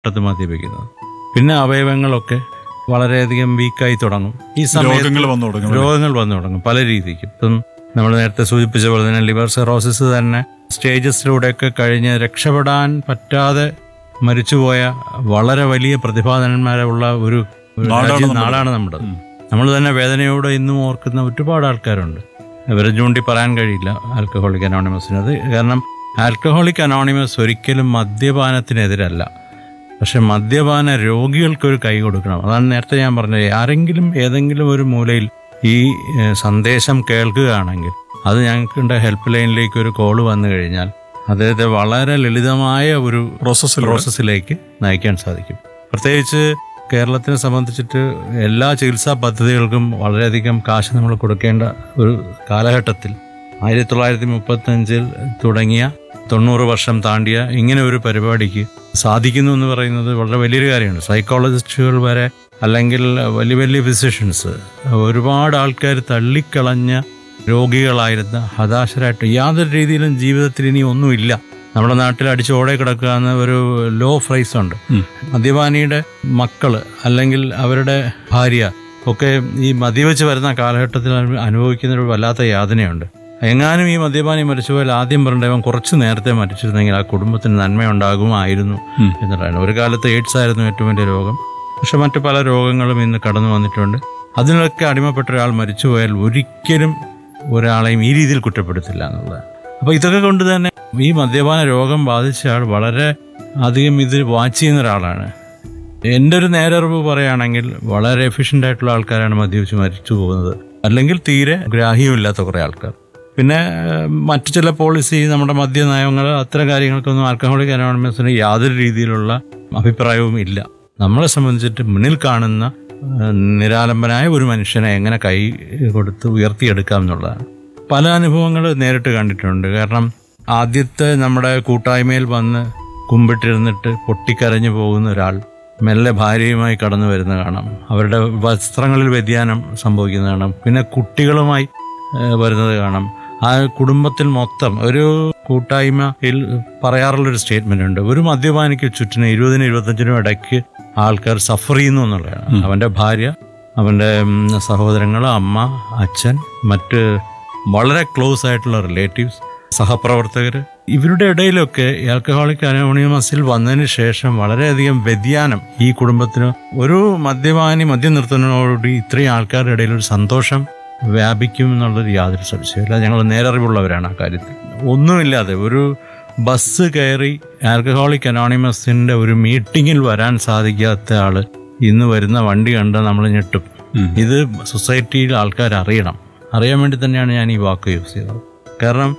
കാലഘട്ടത്തിൽ മദ്യപിക്കുന്നത് പിന്നെ അവയവങ്ങളൊക്കെ വളരെയധികം വീക്കായി തുടങ്ങും ഈ സമയത്ത് രോഗങ്ങൾ വന്നു തുടങ്ങും രോഗങ്ങൾ വന്നു തുടങ്ങും പല രീതിക്ക് ഇപ്പം നമ്മൾ നേരത്തെ സൂചിപ്പിച്ച പോലെ തന്നെ ലിവർ സെറോസിസ് തന്നെ സ്റ്റേജസിലൂടെയൊക്കെ കഴിഞ്ഞ് രക്ഷപ്പെടാൻ പറ്റാതെ മരിച്ചുപോയ വളരെ വലിയ പ്രതിഭാധനന്മാരുള്ള ഒരു ഒരു നാടാണ് രാജ്യം നമ്മുടെ. നാടാണ് നമ്മുടെ നമ്മൾ തന്നെ വേദനയോടെ ഇന്നും ഓർക്കുന്ന ഒരുപാട് ആൾക്കാരുണ്ട് ഇവരെ ചൂണ്ടി പറയാൻ കഴിയില്ല ആൽക്കഹോളിക് അനോണിമസിന് അത് കാരണം ആൽക്കഹോളിക് അനോണിമസ് ഒരിക്കലും മദ്യപാനത്തിനെതിരല്ല പക്ഷെ മദ്യപാന രോഗികൾക്കൊരു കൈ കൊടുക്കണം അതാണ് നേരത്തെ ഞാൻ പറഞ്ഞത് ആരെങ്കിലും ഏതെങ്കിലും ഒരു മൂലയിൽ ഈ ഏഹ്, സന്ദേശം കേൾക്കുകയാണെങ്കിൽ അത് ഞങ്ങളുടെ ഹെൽപ്പ് ലൈനിലേക്ക് ഒരു കോള് വന്നു കഴിഞ്ഞാൽ അദ്ദേഹത്തെ വളരെ ലളിതമായ ഒരു പ്രോസസ്സിൽ പ്രോസസ്സിലേക്ക് നയിക്കാൻ സാധിക്കും പ്രത്യേകിച്ച് കേരളത്തിനെ സംബന്ധിച്ചിട്ട് എല്ലാ ചികിത്സാ പദ്ധതികൾക്കും വളരെയധികം കാശ് നമ്മൾ കൊടുക്കേണ്ട ഒരു കാലഘട്ടത്തിൽ ആയിരത്തി തൊള്ളായിരത്തി മുപ്പത്തഞ്ചിൽ തുടങ്ങിയ തൊണ്ണൂറ് വർഷം താണ്ടിയ ഇങ്ങനെ ഒരു പരിപാടിക്ക് സാധിക്കുന്നു എന്ന് പറയുന്നത് വളരെ വലിയൊരു കാര്യമാണ് സൈക്കോളജിസ്റ്റുകൾ വരെ അല്ലെങ്കിൽ വലിയ വലിയ ഫിസിഷ്യൻസ് ഒരുപാട് ആൾക്കാർ തള്ളിക്കളഞ്ഞ രോഗികളായിരുന്ന ഹതാശരായിട്ട് യാതൊരു രീതിയിലും ജീവിതത്തിൽ ഇനി ഒന്നുമില്ല നമ്മുടെ നാട്ടിൽ അടിച്ച് ഓടെ കിടക്കുക എന്ന ഒരു ലോ ഫ്രൈസ് ഉണ്ട് ഉം. മദ്യപാനിയുടെ മക്കള് അല്ലെങ്കിൽ അവരുടെ ഭാര്യ ഒക്കെ ഈ മദ്യവെച്ച് വരുന്ന കാലഘട്ടത്തിൽ അനു- അനുഭവിക്കുന്ന ഒരു വല്ലാത്ത യാതനയുണ്ട് എങ്ങാനും ഈ മദ്യപാനി മരിച്ചുപോയാൽ ആദ്യം പറഞ്ഞ ഇവൻ കുറച്ച് നേരത്തെ മരിച്ചിരുന്നെങ്കിൽ ആ കുടുംബത്തിന് നന്മയുണ്ടാകുമായിരുന്നു ഉം. എന്നുള്ളതാണ് ഒരു കാലത്ത് എയ്ഡ്സ് ആയിരുന്നു ഏറ്റവും വലിയ രോഗം പക്ഷെ മറ്റു പല രോഗങ്ങളും ഇന്ന് കടന്നു വന്നിട്ടുണ്ട് അതിനൊക്കെ അടിമപ്പെട്ട ഒരാൾ മരിച്ചുപോയാൽ ഒരിക്കലും ഒരാളെയും ഈ രീതിയിൽ കുറ്റപ്പെടുത്തില്ല എന്നുള്ളത് അപ്പോൾ ഇതൊക്കെ കൊണ്ട് തന്നെ ഈ മദ്യപാന രോഗം ബാധിച്ച ആൾ വളരെ അധികം ഇത് വാച്ച് ചെയ്യുന്ന ഒരാളാണ് എൻ്റെ ഒരു നേരറിവ് പറയുകയാണെങ്കിൽ വളരെ എഫിഷ്യൻ്റ് ആയിട്ടുള്ള ആൾക്കാരാണ് മദ്യപിച്ച് മരിച്ചു പോകുന്നത് അല്ലെങ്കിൽ തീരെ ഗ്രാഹ്യമില്ലാത്ത കുറേ ആൾക്കാർ പിന്നെ ഏഹ്, മറ്റു ചില പോളിസി നമ്മുടെ മദ്യ നയങ്ങൾ അത്തരം കാര്യങ്ങൾക്കൊന്നും ആൽക്കഹോളിക് അനോണിമസിന് യാതൊരു രീതിയിലുള്ള അഭിപ്രായവും ഇല്ല നമ്മളെ സംബന്ധിച്ചിട്ട് മുന്നിൽ കാണുന്ന ഏഹ്, നിരാലംബനായ ഒരു മനുഷ്യനെ എങ്ങനെ കൈ കൊടുത്ത് ഉയർത്തിയെടുക്കാം എന്നുള്ളതാണ് പല അനുഭവങ്ങൾ നേരിട്ട് കണ്ടിട്ടുണ്ട് കാരണം ആദ്യത്തെ നമ്മുടെ കൂട്ടായ്മയിൽ വന്ന് കുമ്പിട്ടിരുന്നിട്ട് പൊട്ടിക്കരഞ്ഞു പോകുന്ന ഒരാൾ മെല്ലെ ഭാര്യയുമായി കടന്നു വരുന്ന കാണാം അവരുടെ വസ്ത്രങ്ങളിൽ വ്യതിയാനം സംഭവിക്കുന്നത് കാണാം പിന്നെ കുട്ടികളുമായി ഏഹ്, വരുന്നത് കാണാം ആ കുടുംബത്തിൽ മൊത്തം ഒരു കൂട്ടായ്മയിൽ പറയാറുള്ളൊരു സ്റ്റേറ്റ്മെന്റ് ഉണ്ട് ഒരു മദ്യപാനിക്ക് ചുറ്റിനും ഇരുപതിനും ഇരുപത്തഞ്ചിനും ഇടയ്ക്ക് ആൾക്കാർ സഫർ ചെയ്യുന്നു എന്നുള്ളതാണ് അവന്റെ ഭാര്യ അവന്റെ ഉം, സഹോദരങ്ങൾ അമ്മ അച്ഛൻ മറ്റ് വളരെ ക്ലോസ് ആയിട്ടുള്ള റിലേറ്റീവ്സ് സഹപ്രവർത്തകർ ഇവരുടെ ഇടയിലൊക്കെ ആൽക്കഹോളിക് അനോണിമസിൽ വന്നതിന് ശേഷം വളരെയധികം വ്യതിയാനം ഈ കുടുംബത്തിന് ഒരു മദ്യപാനി മദ്യം നിർത്തുന്നതോടുകൂടി ഇത്രയും ആൾക്കാരുടെ ഇടയിൽ ഒരു സന്തോഷം വ്യാപിക്കും എന്നുള്ളത് യാതൊരു സംശയമില്ല ഞങ്ങൾ നേരറിവുള്ളവരാണ് ആ കാര്യത്തിൽ ഒന്നുമില്ലാതെ ഒരു ബസ് കയറി ആൽക്കഹോളിക് അനോണിമസിന്റെ ഒരു മീറ്റിങ്ങിൽ വരാൻ സാധിക്കാത്ത ആള് ഇന്ന് വരുന്ന വണ്ടി കണ്ട് നമ്മൾ ഞെട്ടും ഉം. ഇത് സൊസൈറ്റിയിൽ ആൾക്കാർ അറിയണം അറിയാൻ വേണ്ടി തന്നെയാണ് ഞാൻ ഈ വാക്ക് യൂസ് ചെയ്തത് കാരണം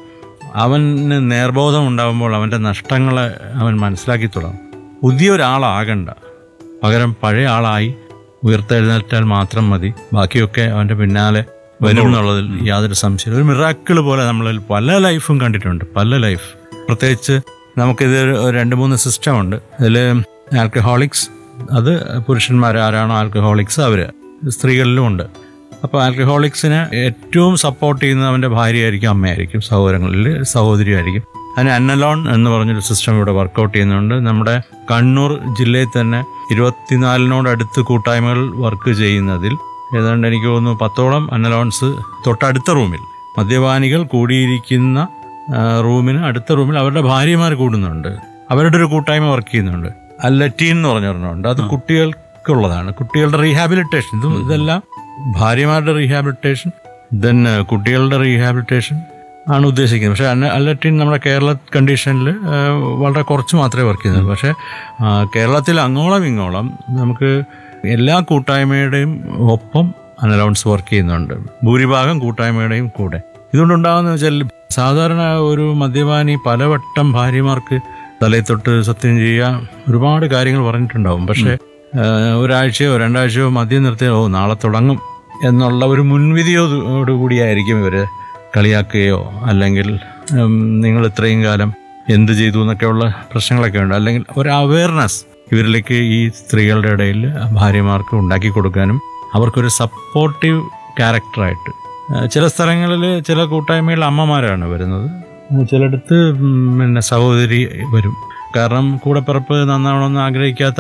അവന് നേർബോധം ഉണ്ടാകുമ്പോൾ അവൻ്റെ നഷ്ടങ്ങളെ അവൻ മനസ്സിലാക്കി തുടങ്ങും പുതിയ ഒരാളാകണ്ട പകരം പഴയ ആളായി ഉയർത്തെഴുന്നേറ്റാൽ മാത്രം മതി ബാക്കിയൊക്കെ അവൻ്റെ പിന്നാലെ വരും എന്നുള്ളതിൽ യാതൊരു സംശയമില്ല ഒരു മിറാക്കിൾ പോലെ നമ്മളിൽ പല ലൈഫും കണ്ടിട്ടുണ്ട് പല ലൈഫ് പ്രത്യേകിച്ച് നമുക്കിത് ഒരു രണ്ട് മൂന്ന് സിസ്റ്റം ഉണ്ട് അതിൽ ആൽക്കഹോളിക്സ് അത് പുരുഷന്മാർ ആരാണോ ആൽക്കഹോളിക്സ് അവർ സ്ത്രീകളിലും ഉണ്ട് അപ്പോൾ ആൽക്കഹോളിക്സിനെ ഏറ്റവും സപ്പോർട്ട് ചെയ്യുന്നത് അവൻ്റെ ഭാര്യയായിരിക്കും അമ്മയായിരിക്കും സഹോദരങ്ങളിൽ സഹോദരിയായിരിക്കും അതിന് അന്നലോൺ എന്ന് പറഞ്ഞൊരു സിസ്റ്റം ഇവിടെ വർക്കൗട്ട് ചെയ്യുന്നുണ്ട് നമ്മുടെ കണ്ണൂർ ജില്ലയിൽ തന്നെ ഇരുപത്തിനാലിനോട് അടുത്ത് കൂട്ടായ്മകൾ വർക്ക് ചെയ്യുന്നതിൽ ഏതാണ്ട് എനിക്ക് തോന്നുന്നു പത്തോളം അന്നലോൺസ് തൊട്ടടുത്ത റൂമിൽ മദ്യപാനികൾ കൂടിയിരിക്കുന്ന ആ, റൂമിന് അടുത്ത റൂമിൽ അവരുടെ ഭാര്യമാർ കൂടുന്നുണ്ട് അവരുടെ ഒരു കൂട്ടായ്മ വർക്ക് ചെയ്യുന്നുണ്ട് അല്ലറ്റീൻ എന്ന് പറഞ്ഞ ഒരെണ്ണമുണ്ട് അത് കുട്ടികൾക്കുള്ളതാണ് കുട്ടികളുടെ റീഹാബിലിറ്റേഷൻ ഇതും ഇതെല്ലാം ഭാര്യമാരുടെ റീഹാബിലിറ്റേഷൻ ദെൻ കുട്ടികളുടെ റീഹാബിലിറ്റേഷൻ ആണ് ഉദ്ദേശിക്കുന്നത് പക്ഷേ അന്ന അല്ലറ്റീൻ നമ്മുടെ കേരള കണ്ടീഷനിൽ വളരെ കുറച്ച് മാത്രമേ വർക്ക് ചെയ്യുന്നുള്ളൂ പക്ഷേ ആ, കേരളത്തിൽ അങ്ങോളം ഇങ്ങോളം നമുക്ക് എല്ലാ കൂട്ടായ്മയുടെയും ഒപ്പം അനലൗൺസ് വർക്ക് ചെയ്യുന്നുണ്ട് ഭൂരിഭാഗം കൂട്ടായ്മയുടെയും കൂടെ ഇതുകൊണ്ടുണ്ടാകുന്ന വെച്ചാൽ സാധാരണ ഒരു മദ്യപാനി പലവട്ടം ഭാര്യമാർക്ക് തലയിൽ തൊട്ട് സത്യം ചെയ്യാൻ ഒരുപാട് കാര്യങ്ങൾ പറഞ്ഞിട്ടുണ്ടാവും പക്ഷേ ആ, ഒരാഴ്ചയോ രണ്ടാഴ്ചയോ മദ്യം നിർത്തിയോ ഓ നാളെ തുടങ്ങും എന്നുള്ള ഒരു മുൻവിധിയോടുകൂടിയായിരിക്കും ഇവർ കളിയാക്കുകയോ അല്ലെങ്കിൽ ഉം, നിങ്ങൾ ഇത്രയും കാലം എന്ത് ചെയ്തു എന്നൊക്കെയുള്ള പ്രശ്നങ്ങളൊക്കെ ഉണ്ട് അല്ലെങ്കിൽ ഒരു അവയർനെസ് ഇവരിലേക്ക് ഈ സ്ത്രീകളുടെ ഇടയിൽ ഭാര്യമാർക്ക് ഉണ്ടാക്കി കൊടുക്കാനും അവർക്കൊരു സപ്പോർട്ടീവ് ക്യാരക്ടറായിട്ട് ആ, ചില സ്ഥലങ്ങളിൽ ചില കൂട്ടായ്മയിൽ അമ്മമാരാണ് വരുന്നത് ചിലയിടത്ത് ഉം, പിന്നെ സഹോദരി വരും കാരണം കൂടെപ്പിറപ്പ് നന്നാവണമെന്ന് ആഗ്രഹിക്കാത്ത